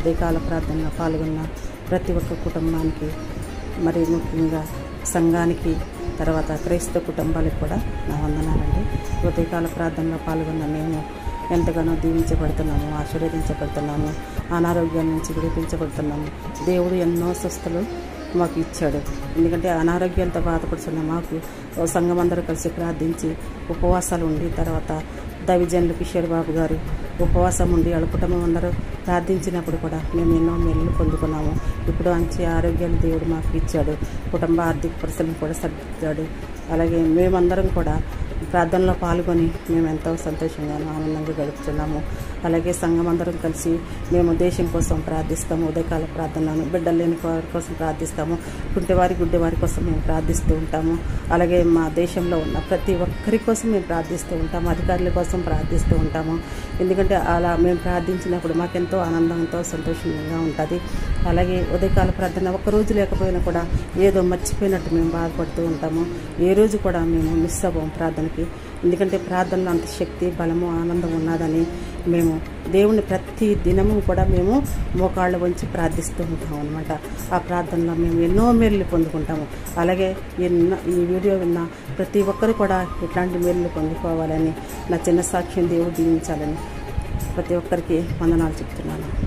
ఉదయకాల ప్రార్థనలో పాల్గొన్న ప్రతి ఒక్క కుటుంబానికి మరి ముఖ్యంగా సంఘానికి తర్వాత క్రైస్తవ కుటుంబాలకు కూడా నా వందనాలండి ఉదయకాల ప్రార్థనలో పాల్గొన్న మేము ఎంతగానో దీవించబడుతున్నాము ఆశీర్వదించబడుతున్నాము అనారోగ్యాల నుంచి విడిపించబడుతున్నాము దేవుడు ఎన్నో స్వస్థలు మాకు ఇచ్చాడు ఎందుకంటే అనారోగ్యంతో బాధపడుతున్న మాకు ఓ సంఘం అందరూ కలిసి ప్రార్థించి ఉపవాసాలు ఉండి తర్వాత దవిజన్లు కిషోర్ బాబు గారు ఉపవాసం ఉండి వాళ్ళ కుటుంబం అందరూ ప్రార్థించినప్పుడు కూడా మేము ఎన్నో మేలు పొందుకున్నాము ఇప్పుడు మంచి ఆరోగ్యాన్ని దేవుడు మాకు ఇచ్చాడు కుటుంబ ఆర్థిక పరిస్థితులను కూడా సర్దిద్దాడు అలాగే మేమందరం కూడా ప్రార్థనలో పాల్గొని మేము ఎంతో సంతోషంగాను ఆనందంగా గడుపుతున్నాము అలాగే సంఘం అందరం కలిసి మేము దేశం కోసం ప్రార్థిస్తాము ఉదయకాల ప్రార్థనలను బిడ్డలు లేని వారి కోసం ప్రార్థిస్తాము కుంటివారి గుడ్డివారి కోసం మేము ప్రార్థిస్తూ ఉంటాము అలాగే మా దేశంలో ఉన్న ప్రతి ఒక్కరి కోసం మేము ప్రార్థిస్తూ ఉంటాము అధికారుల కోసం ప్రార్థిస్తూ ఉంటాము ఎందుకంటే అలా మేము ప్రార్థించినప్పుడు మాకెంతో ఆనందంతో సంతోషంగా ఉంటుంది అలాగే ఉదయకాల ప్రార్థన ఒక్క రోజు లేకపోయినా కూడా ఏదో మర్చిపోయినట్టు మేము బాధపడుతూ ఉంటాము ఏ రోజు కూడా మేము మిస్ అవ్వం ప్రార్థనకి ఎందుకంటే ప్రార్థనలో అంత శక్తి బలము ఆనందం ఉన్నదని మేము దేవుని ప్రతి దినము కూడా మేము మోకాళ్ళ వంచి ప్రార్థిస్తూ ఉంటాం అనమాట ఆ ప్రార్థనలో మేము ఎన్నో మేలు పొందుకుంటాము అలాగే ఎన్నో ఈ వీడియో విన్న ప్రతి ఒక్కరు కూడా ఇట్లాంటి మేలు పొందుకోవాలని నా చిన్న సాక్ష్యం దేవుడు దీవించాలని ప్రతి ఒక్కరికి వందనాలు చెప్తున్నాను